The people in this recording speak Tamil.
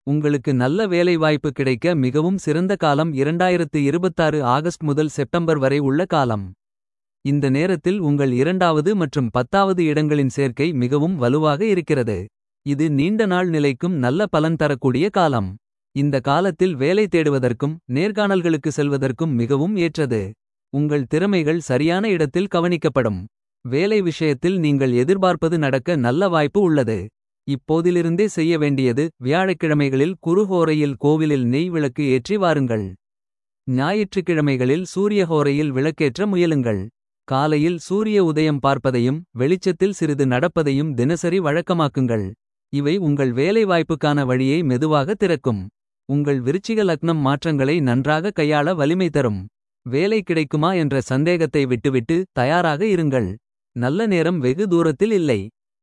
உங்களுக்கு நல்ல வேலைவாய்ப்பு கிடைக்க மிகவும் சிறந்த காலம் 2026 ஆகஸ்ட் முதல் செப்டம்பர் வரை உள்ள காலம். இந்த நேரத்தில் உங்கள் இரண்டாவது மற்றும் பத்தாவது இடங்களின் சேர்க்கை மிகவும் வலுவாக இருக்கிறது. இது நீண்ட நாள் நிலைக்கும் நல்ல பலன் தரக்கூடிய காலம். இந்த காலத்தில் வேலை தேடுவதற்கும் நேர்காணல்களுக்கு செல்வதற்கும் மிகவும் ஏற்றது. உங்கள் திறமைகள் சரியான இடத்தில் கவனிக்கப்படும். வேலை விஷயத்தில் நீங்கள் எதிர்பார்ப்பது நடக்க நல்ல வாய்ப்பு உள்ளது. இப்போதிலிருந்தே செய்ய வேண்டியது வியாழக்கிழமைகளில் குருஹோரையில் கோவிலில் நெய் விளக்கு ஏற்றி வாருங்கள். ஞாயிற்றுக்கிழமைகளில் சூரியஹோரையில் விளக்கேற்ற முயலுங்கள். காலையில் சூரிய உதயம் பார்ப்பதையும் வெளிச்சத்தில் சிறிது நடப்பதையும் தினசரி வழக்கமாக்குங்கள். இவை உங்கள் வேலைவாய்ப்புக்கான வழியை மெதுவாக திறக்கும். உங்கள் விருச்சிக லக்னம் மாற்றங்களை நன்றாக கையாள வலிமை தரும். வேலை கிடைக்குமா என்ற சந்தேகத்தை விட்டுவிட்டு தயாராக இருங்கள். நல்ல நேரம் வெகு தூரத்தில் இல்லை.